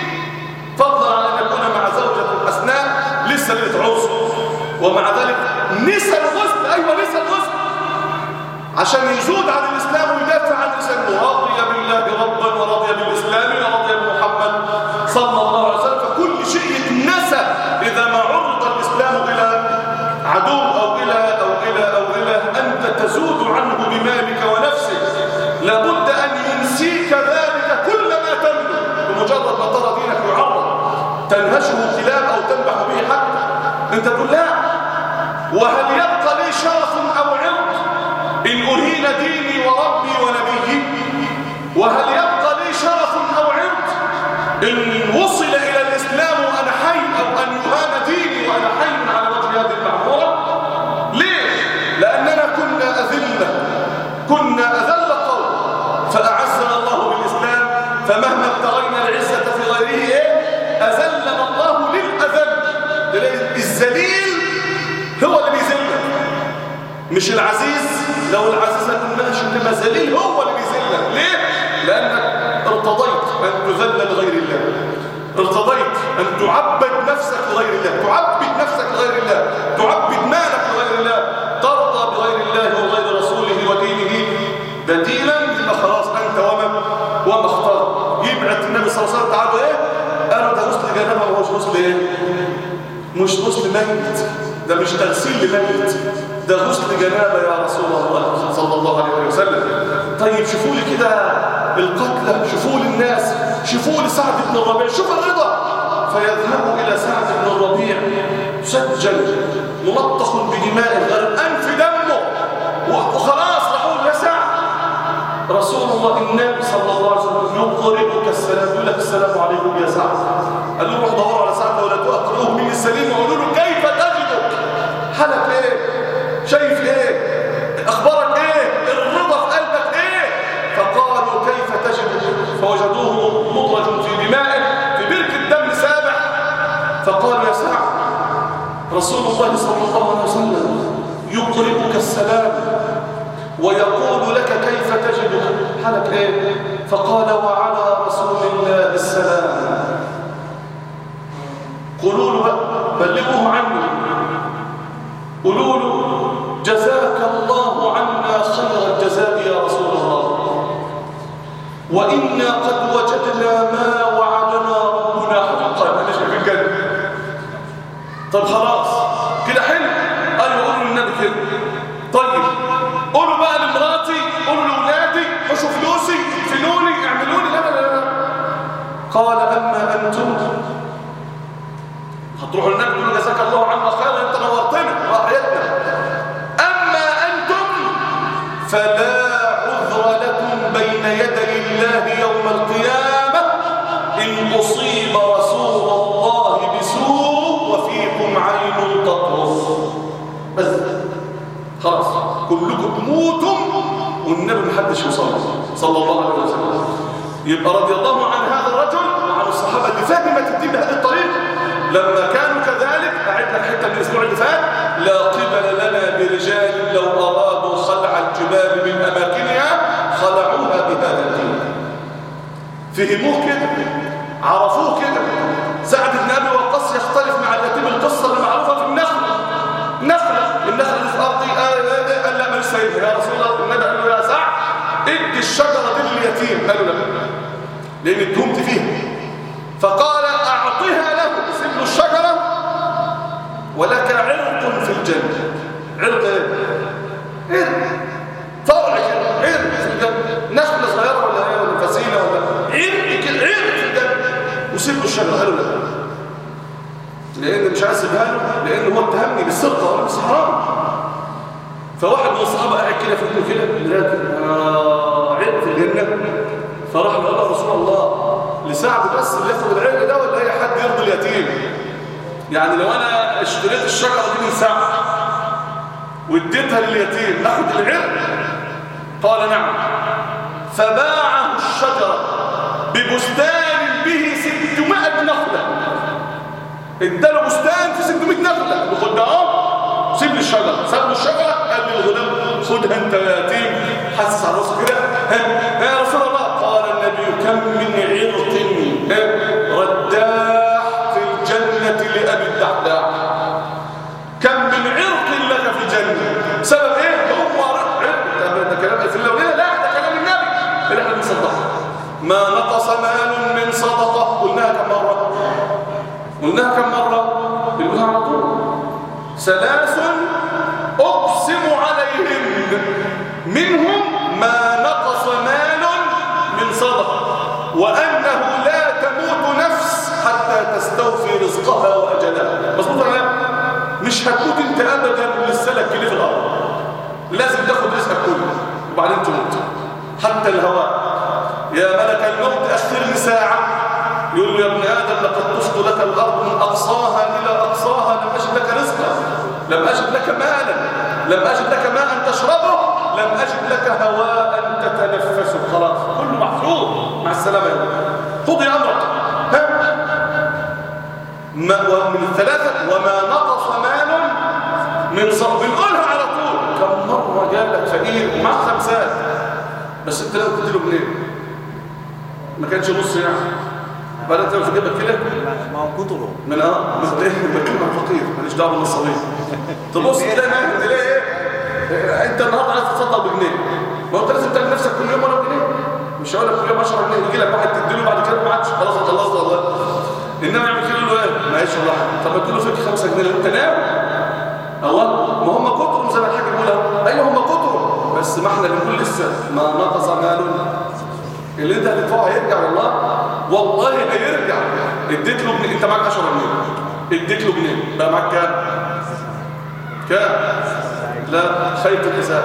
فضلا عن ان يكون مع زوجة اثناء لسه ليله عرس ومع ذلك نسى الغسل ايوه نسى الغسل عشان يزود عن الاسلام ويدافع عن الاسلام رضي بالله ربا ورضي بالاسلام ورضي بمحمد صلى الله عليه وسلم فكل شيء يتنسى اذا ما عرض الاسلام الى عدو او الى او الى او الى انت تزود عنه بمالك ونفسك لابد ان ينسيك ذلك كل ما تملك بمجرد ما ترى دينك يعرض تنهشه كلاب او تنبح به حتى انت تقول لا وهل يبقى لي شرف او عرض ان اهين ديني وربي ونبيي وهل يبقى لي شرف او عرض ان وصل الى الاسلام وانا حي او ان يهان ديني وانا حي على وجه هذه المعموره ليه لاننا كنا اذله كنا اذل قوم فاعزنا الله بالاسلام فمهما ابتغينا العزه في غيره ايه اذلنا الله للاذل تلاقي الذليل هو اللي بيذلك مش العزيز لو العزيز هيكون ماشي انما الذليل هو اللي بيذلك ليه لانك ارتضيت ان تذل لغير الله ارتضيت ان تعبد نفسك لغير الله تعبد نفسك لغير الله تعبد مالك لغير الله ترضى بغير الله وغير رسوله ودينه بديلا يبقى خلاص انت وما وما اختار يبعت النبي صلى الله عليه وسلم تعالوا ايه قالوا ده غسل جنابه ما هوش غسل ايه مش غسل ميت ده مش تغسيل لميت ده غسل جنابه يا رسول الله صلى الله عليه وسلم طيب شوفوا لي كده القتلى شوفوا لي الناس شوفوا لي سعد بن الربيع شوف الرضا فيذهبوا الى سعد بن الربيع سجل ملطخ بدماء غرقان في دمه وخلاص راحوا يا سعد رسول الله النبي صلى الله عليه وسلم يقرئك السلام يقول لك السلام عليكم يا سعد قال له روح دوروا على سعد ولا تقرؤوه من السليم وقولوا له كيف تجدك حالك ايه شايف ايه اخبارك ايه الرضا في قلبك ايه فقالوا كيف تجدك فوجدوه مضرج في دمائه في برك الدم سابح فقال يا سعد رسول الله صلى الله عليه وسلم يقرئك السلام ويقول لك كيف تجدك حالك ايه فقال وعلى رسول الله السلام قولوا له بلغوه عني قولوا له جزاك الله عنا خير الجزاء يا رسول الله وإنا قد وجدنا ما وعدنا ربنا حقا أنا شايف الجنة طب خلاص كده حلو أيوة قولوا للنبي كده طيب قولوا بقى لمراتي قولوا لأولادي حشوا فلوسي فنوني اعملوني لا لا لا قال أما أنتم هتروحوا للنبي تقولوا جزاك الله عنا خيرا انت نورتنا وأحيتنا أما أنتم فلا عذر لكم بين يدي الله يوم القيامة إن أصيب رسول الله بسوء وفيكم عين تطرف بس خلاص كلكم تموتم والنبي محدش يصلي صلى الله عليه وسلم يبقى رضي الله عن هذا الرجل وعن الصحابة اللي فهمت الدين بهذه الطريقة لما كانوا كذلك أعدنا الحتة من الأسبوع اللي فات لا قبل لنا برجال لو أرادوا خلع الجبال من أماكنها خلعوها بهذا الدين فهموه كده عرفوه كده سعد بن أبي وقاص يختلف مع اليتيم القصة اللي معروفة في النخلة نخلة النخلة اللي في أرضي قال قال لا ماليش سيدها يا رسول الله النبي قال له يا سعد ادي الشجرة دي لليتيم قالوا لا لأن اتهمت فيها فقال أعطيها له سيب له الشجرة ولك عرق في الجنة عرق ايه؟ عرق فرع كده عرق في الجنة نخلة صغيرة ولا ايه ولا فسيلة ولا عرق كده عرق في الجنة وسيب له الشجرة قالوا لا لأن مش عايز اسيبها له لأن هو اتهمني بالسرقة ولا بالسحران فواحد من الصحابة قاعد كده في ابنه كده لكن آه عرق في الجنة فراح قال له رسول الله لسعد بس اللي ياخد العرق ده ولا اي حد يرضي اليتيم يعني لو انا اشتريت الشجره دي من سعد واديتها لليتيم اخد العرق قال نعم فباعه الشجره ببستان به 600 نخله اداله بستان في 600 نخله خد ده اهو سيب لي الشجره ساب له الشجره قال للغلام خدها انت يا يتيم حسس على راسه كده يا رسول الله قال النبي كم من عرق رداح في الجنة لأبي الدحداح كم من عرق لك في الجنة سبب ايه هو عرق ده كلام في اللولية لا ده كلام النبي اللي احنا بنصدقه ما نقص مال من صدقة قلناها كم مرة قلناها كم مرة بنقولها على طول ثلاث أقسم عليهم منهم ما نقص مال من صدقة وأنه لا تموت نفس حتى تستوفي رزقها وأجلها مظبوط ولا لا؟ مش هتموت انت أبدا للسلك اللي في الأرض لازم تاخد رزقك كله وبعدين تموت حتى الهواء يا ملك الموت أخرني ساعة يقول له يا ابن آدم لقد طفت لك الأرض من أقصاها إلى أقصاها لم أجد لك رزقا لم أجد لك مالا لم أجد لك ماء تشربه لم أجد لك هواء تتنفسه خلاص كله محفوظ مع السلامة خذي أمرك ها ما ومن الثلاثة وما نقص مال من صب بنقولها على طول كم مرة جالك فقير ومع خمسات بس انت لازم تديله جنيه ما كانش نص يعني بقى انت في جيبك كده ما هو كتره من اه من ايه بتكلم عن فقير ماليش دعوه بالنصابين تبص تلاقي ناس تلاقي ايه إيه، انت النهارده عايز تصدق بجنيه ما هو انت لازم تعمل نفسك كل يوم ولا بجنيه مش هقول لك كل يوم 10 جنيه يجي لك واحد تديله بعد كده ما عادش خلاص خلصت والله انما يعمل كده يقول له ايه معيش والله طب ما تديله فيك 5 جنيه لو انت ناوي الله ما هم كترهم زي ما الحاج بيقول اهو ايوه هم كترهم بس ما احنا بنقول لسه ما نقص مال اللي انت هتدفعه هيرجع والله والله هيرجع اديت له جنيه انت معاك 10 جنيه اديت له جنيه بقى معاك كام كام لا خيط الحساب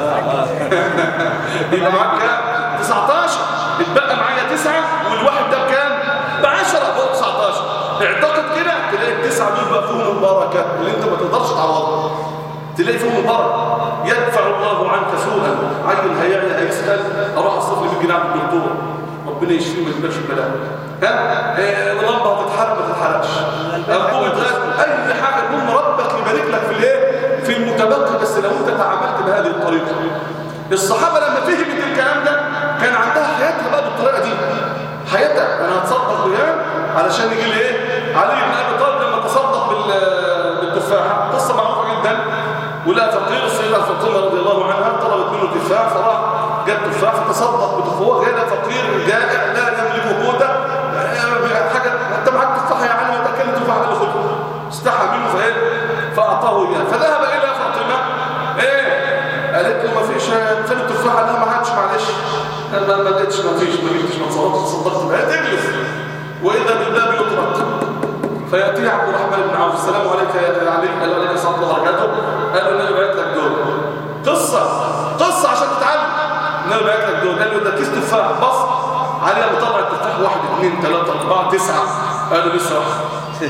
يبقى معاك كام 19 اتبقى معايا 9 والواحد ده بكام ب 10 فوق 19 اعتقد كده تلاقي التسعه دول بقى فيهم البركه اللي انت ما تقدرش تعوضها تلاقي فيهم البركه يدفع الله عنك سوءا عيل هيعلى هيسال اروح اصرف لي 100 جنيه عند الدكتور ربنا يشفيه ما يجيبش البلاء ها إيه، اللمبه هتتحرق ما تتحرقش القوم يتغير اي حاجه المهم ربك يبارك لك في الايه في المتبقي بس لو انت تعاملت بهذه الطريقه الصحابه لما فهمت الكلام ده كان عندها حياتها بقى بالطريقه دي حياتها انا هتصدق بيها علشان يجي لي ايه علي بن ابي طالب لما تصدق بال- بالتفاحه قصه معروفه جدا ولا فقير السيدة فاطمة رضي الله عنها طلبت منه تفاح فراح جاب تفاح فتصدق بتفاح هو غير فقير جائع لا يملك قوته آه، حاجة انت معاك تفاح يا عم انت كلمة تفاح اللي خده استحى منه فايه فأعطاه إياه فذهب إلى فاطمة ايه قالت له ما فيش فين التفاح قال لها ما عادش معلش قال ما ما لقيتش ما فيش ما جبتش ما تصدقت تصدقت بها تجلس واذا بالباب يطرق فياتي عبد الرحمن بن عوف السلام عليك يا علي قال عليك السلام الله وبركاته قال له النبي بعت لك دول قصه قصه عشان تتعلم النبي بعت لك دول قال له ده كيس تفاح بص علي ابو طبع التفاح واحد اثنين ثلاثه اربعه تسعه قال له لسه واحد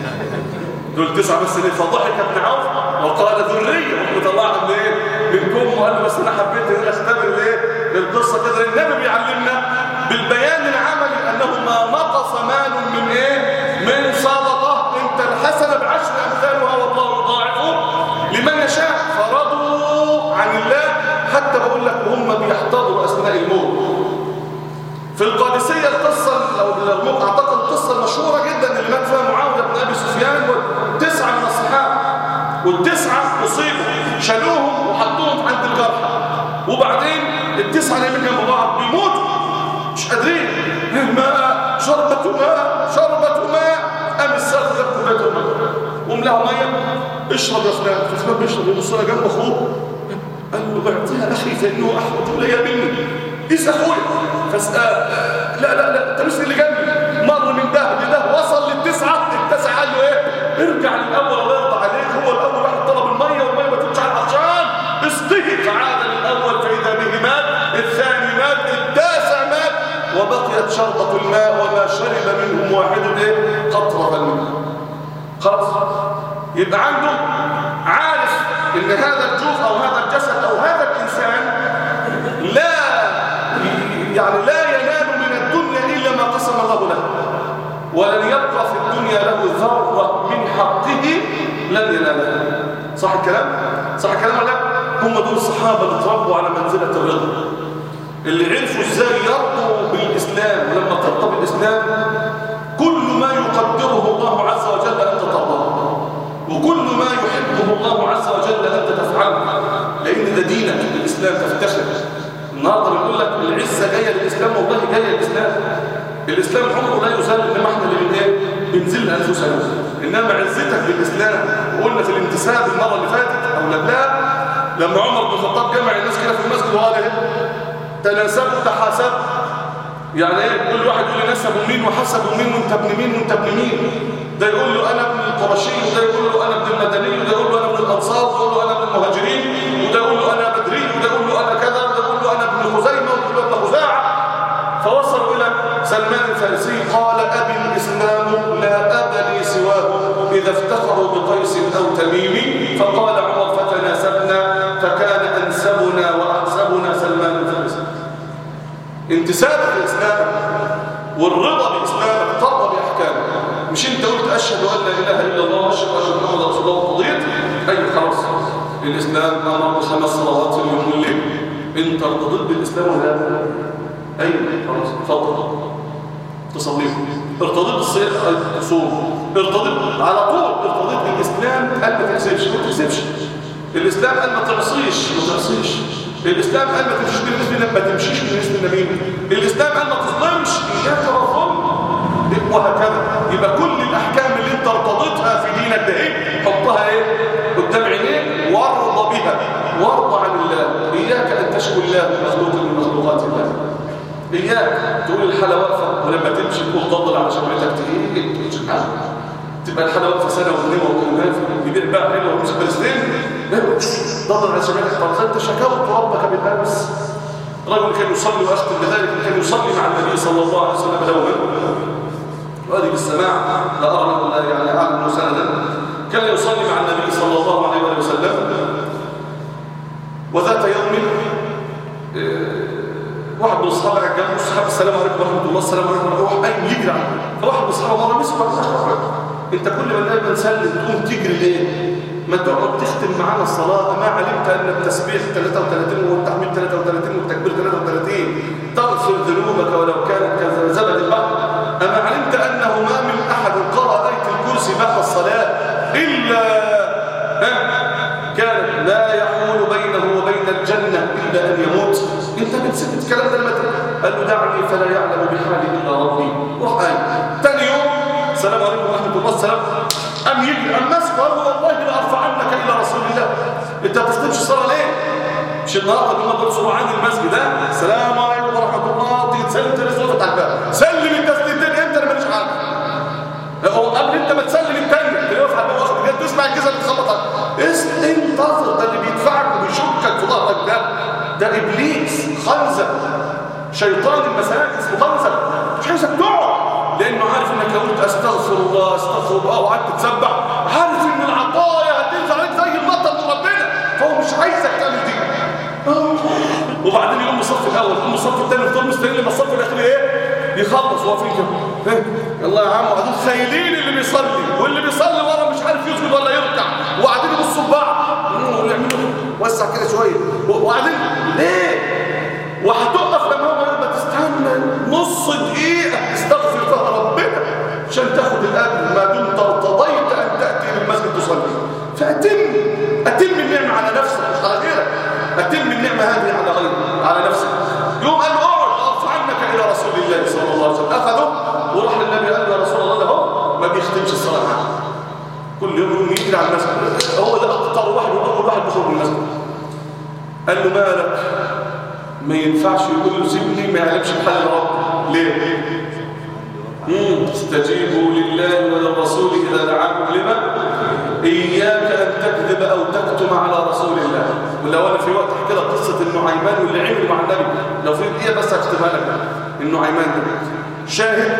دول تسعه بس ليه فضحك ابن عوف وقال ذريه وطلعها من ايه من كم وقال له بس انا حبيت ان اختبر الايه القصه كده النبي بيعلمنا بالبيان العملي انه ما نقص مال من ايه من صدقه انت الحسنه بعشر امثالها والله يضاعفه لمن يشاء فرضوا عن الله حتى بقول لك وهم بيحتضروا اثناء الموت في القادسية القصة لو الموت اعتقد القصة المشهورة جدا اللي مات فيها معاوية بن أبي سفيان والتسعة من الصحابة والتسعة أصيبوا شالوهم وحطوهم عند الجرحى وبعدين التسعة اللي من جنب بعض بيموتوا مش قادرين الماء شربة ماء شربة ماء قام الساق جاب كوباية الماء وملاها مية اشرب يا فلان ففلان بيشرب يبص لها جنب أخوه قال له اعطيها أخي فإنه أحوج إلي مني قيس أخويا فاسأل لا لا لا انت مش اللي جنبي مر من ده لده وصل للتسعة التسعة قال له ايه ارجع للأول الله يرضى عليك هو الأول واحد طلب المية والمية ما تمشي على العطشان اسقه فعاد للأول فإذا به مات الثاني مات التاسع مات وبقيت شربة الماء وما شرب منهم واحد ايه قطرة الماء خلاص يبقى عنده عارف ان هذا الجوف او هذا الجسد او هذا الانسان لا يعني لا ينال من الدنيا الا ما قسم الله له ولن يبقى في الدنيا له ذره من حقه لن يناله صح الكلام صح الكلام ولا لا هم دول الصحابه اللي اتربوا على منزله الرضا اللي عرفوا ازاي يرضوا بالاسلام ولما ترضى بالاسلام كل ما يقدره الله عز وجل انت ترضاه وكل ما يحبه الله عز وجل انت تفعله لان ده دينك الاسلام تفتخر النهارده بنقول لك العزه جايه للاسلام والله جايه للاسلام الاسلام عمره لا يزال انما احنا اللي من ايه بنزل انفسنا انما عزتك بالاسلام وقلنا في الانتساب المره اللي فاتت او قبلها لما عمر بن الخطاب جمع الناس كده في المسجد وقال ايه تناسبوا تحاسبوا يعني ايه كل واحد يقول لي نسبوا مين وحسبوا مين وانت ابن مين وانت ابن مين ده يقول له انا ابن القرشي وده يقول له انا ابن المدني وده يقول له انا ابن الانصار وده يقول له انا ابن المهاجرين وده يقول له انا بدري وده يقول له انا كذا وده يقول له انا ابن خزيمه وده يقول له ابن خزاعه فوصلوا الى سلمان الفارسي قال ابي الاسلام لا اب لي سواه اذا افتخروا بقيس او تميم فقال عمر فتناسبنا فكان انسبنا واحسبنا سلمان الفارسي انتسابك لاسلامك والرضا باسلامك ترضى باحكامك مش انت قلت اشهد ان لا اله الا الله واشهد ان محمدا رسول الله وقضيت ايوه خلاص الاسلام امر بخمس صلوات في اليوم والليل انت ارتضيت بالاسلام ولا لا ايوه خلاص اتفضل تصلي ارتضيت بالصيام تصوم ارتضيت على طول ارتضيت بالاسلام قال ما تكسبش ما تكسبش الاسلام قال ما تعصيش ما تعصيش الاسلام قال ما تمشيش بالنسبه ما تمشيش بالنسبه للنبي الاسلام قال ما تظلمش اياك والظلم وهكذا يبقى كل الاحكام اللي انت ارتضيتها في دينك ده ايه حطها ايه قدام عينيك وارضى بها وارضى عن الله اياك ان تشكو الله مخلوق من مخلوقات الله اياك تقول الحاله واقفه ولما تمشي تقول ضلل على شمعتك تقيل تبقى الحاله واقفه سنه واثنين وثلاثه يبيع بقى حلوه ومش فلسطين ضلل على شمعتك طب انت شكوت ربك بالامس رجل كان يصلي واختم بذلك كان يصلي مع النبي صلى الله عليه وسلم دوما وهذه بالسماع لا أرى لا يعني أعلم مسندا كان يصلي مع النبي صلى الله عليه وسلم وذات يوم واحد من الصحابه قاعد جنبه الصحابه السلام عليكم ورحمه الله السلام عليكم ورحمه الله قايم يجري عنه فواحد من الصحابه مره مسكه انت كل ما نلاقي بنسلم تقوم تجري ليه؟ ما تقعد تختم معانا الصلاه ما علمت ان التسبيح 33 والتحميد 33 والتكبير 33 تغفر ذنوبك ولو كانت كزبد البحر أما علمت أنه ما من أحد قرأ آية الكرسي بعد الصلاة إلا كان لا يحول بينه وبين الجنة إلا أن يموت أنت بتسيب الكلام ده لما قال له دعني فلا يعلم بحالي إلا ربي روح آية ثاني يوم السلام عليكم ورحمة الله السلام أم يجري أم مسك قال والله لأرفعنك إلى رسول الله أنت ما بتسلمش الصلاة ليه؟ مش النهارده كنا بنصور عند المسجد ده السلام عليكم ورحمة الله تيجي تسلم تاني صوتك على الباب سلم التسليمتين امتى انا ماليش حاجه هو قبل انت ما تسلم التاني اللي واقف على واخد بجد تسمع الجزء اللي بتخبط عليه. اس انتظر ده اللي بيدفعك وبيشكك في ظهرك ده ده ابليس خنزب شيطان المساجد اسمه خنزب مش عايزك تقعد لانه عارف انك لو قلت استغفر الله استغفر الله وقعدت تسبح عارف ان العطايا هتنزل عليك زي المطر من ربنا فهو مش عايزك تعمل دي وبعدين يقوم الصف الاول يقوم الصف الثاني يفضل مستني لما الصف الاخير ايه يخلص هو فين كده إيه؟ يلا يا عم وقاعدين خايلين اللي بيصلي واللي بيصلي ورا مش عارف يسجد ولا يركع وقاعدين يبصوا لبعض يعملوا وسع كده شويه وبعدين ليه وهتقف لما هو يقول ما تستنى نص دقيقه استغفر فيها ربنا عشان تاخد الاجر ما دمت ارتضيت ان تاتي للمسجد تصلي فاتم اتم النعمه على نفسك مش على غيرك اتم النعمه هذه على غيرك على نفسك يوم قال له اقعد ارفع عنك الى رسول الله صلى الله عليه وسلم اخذه وراح للنبي قال له يا رسول الله ده هو ما بيختمش الصلاه معاه كل يوم يقوم يجري على المسجد هو ده اكتر واحد واول واحد بيخرج من المسجد قال له مالك ما ينفعش يقول له سيبني ما يعلمش بحال رب ليه مم. استجيبوا لله وللرسول اذا دعاكم لما اياك ان تكذب او تكتم على رسول الله ولو انا في وقت كده قصه النعيمان واللي عمل مع النبي لو في دقيقه بس هكتبها لك النعيمان ده شاهد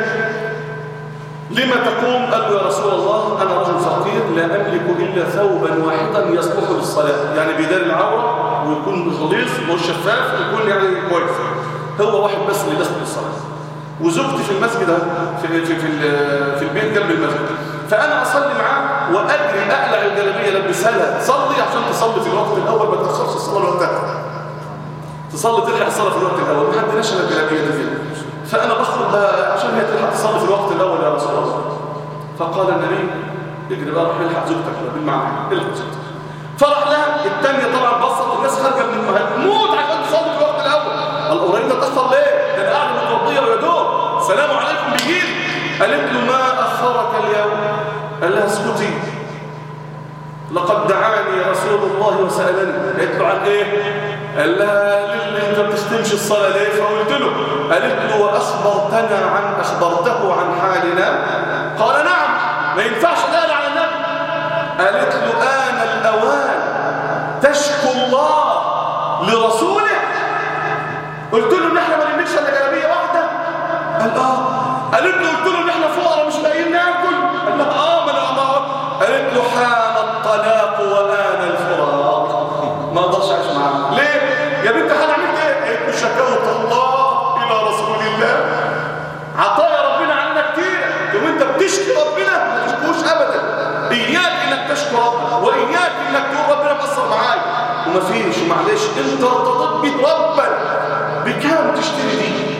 لما تقوم قال له يا رسول الله أنا رجل فقير لا أملك إلا ثوبا واحدا يصلح للصلاة يعني بيدار العورة ويكون غليظ وشفاف ويكون يعني كويس هو واحد بس اللي دخل للصلاة وزوجتي في المسجد اهو في في في, ال- في البيت جنب المسجد فأنا أصلي معاه وأجري أقلع الجلابية لبسها لها تصلي عشان تصلي في الوقت الأول ما تأخرش الصلاة لوقتها تصلي تلحق الصلاة في الوقت الأول ما عندناش الا الجلابية دي كده فأنا بخرج بقى عشان هي تلحق تصلي في الوقت الأول يا رسول الله فقال النبي اجري بقى روح الحق زوجتك بقى بالمعنى الحق زوجتك فراح لها الثانية طبعا بصت الناس خارجة من المهد موت عشان تصلي في الوقت الأول القريب ده تأخر ليه؟ ده أنا قاعد متوضية ويا دوب سلام عليكم بيجيلي قالت له ما أخرك اليوم؟ قال لها اسكتي لقد دعاني رسول الله وسألني قالت له عن ايه قال لها للي انت بتستمشي الصلاة ليه فقلت له قالت له وأخبرتنا عن أخبرته عن حالنا قال نعم ما ينفعش ده على النبي قالت له آن الأوان تشكو الله لرسوله قلت له ان احنا ما نملكش الا جلابيه واحده قال اه قالت له قلت له ان احنا فقراء مش لاقيين ناكل قال لها اه ما انا أمر. قالت له حان الطلاق وآن الفراق ما اقدرش اعيش معاك ليه يا بنت انا عملت ايه قالت له شكوت الله الى رسول الله عطايا ربنا عنا كتير يوم انت بتشكي ربنا ما تشكوش ابدا اياك انك تشكي ربنا واياك انك تقول ربنا مقصر معايا ومفيش ومعلش انت ارتضيت بيه ربا بكام تشتري دي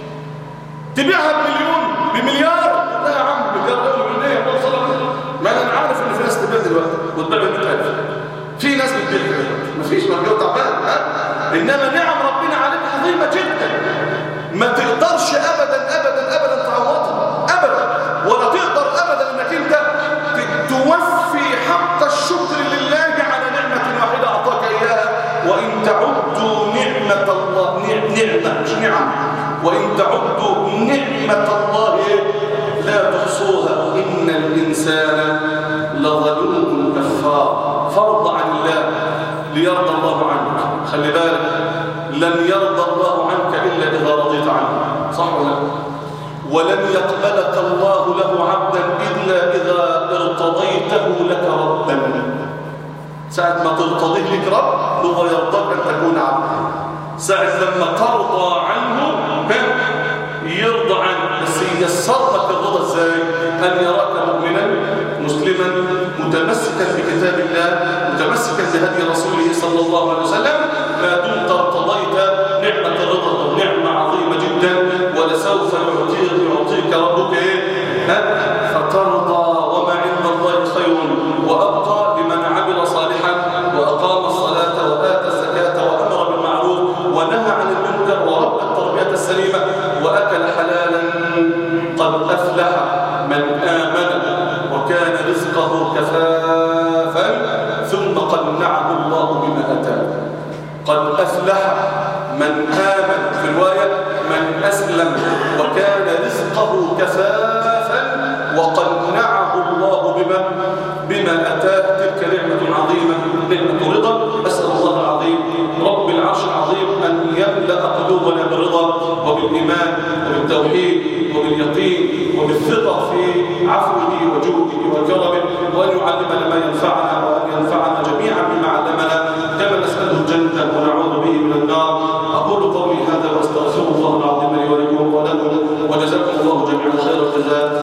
تبيعها بمليون بمليار لا يا عم بمليار ده مليون ايه يا ابو صلاح ما انا عارف ان في ناس تبيع دلوقتي وتبيع ب 100000 في ناس بتبيع دلوقتي مفيش مرجو تعبان ها انما نعم ربنا عليك عظيمه جدا ما تقدرش ابدا ابدا ابدا تعوضها ابدا ولا تقدر ابدا انك انت ت- توفي حق الشكر لله على نعمه واحده اعطاك اياها وان تعدوا نعمه الله نع- نعمه مش نعم وان تعدوا نعمه الله لا تحصوها ان الانسان لظلوم كفار فرض عن الله ليرضى الله عنك خلي بالك لن يرضى الله عنك إلا إذا رضيت عنه صح ولا لا؟ ولن يقبلك الله له عبدا إلا إذا ارتضيته لك ربا ساعة ما ترتضيه لك رب هو يرضاك أن تكون عبدا ساعة لما ترضى عنه ها، يرضى عنك بس ييسر لك الرضا ازاي أن يراك مؤمنا مسلما متمسكا بكتاب الله متمسكا بهدي رسوله صلى الله عليه وسلم ما دمت ارتضيت نعمة الرضا نعمة عظيمة جدا ولسوف يعطيك يعطيك ربك ايه ها؟ فترضى وما عند الله خير وأبقى لمن عمل صالحا وأقام الصلاة وآتى الزكاة وأمر بالمعروف ونهى عن المنكر وربى التربية السليمة وأكل حلالا قد أفلح من آمن وكان رزقه كفافا ثم قنعه الله بما أتاه قد أفلح من آمن في رواية من أسلم وكان رزقه كفافا وقنعه الله بما بما أتاه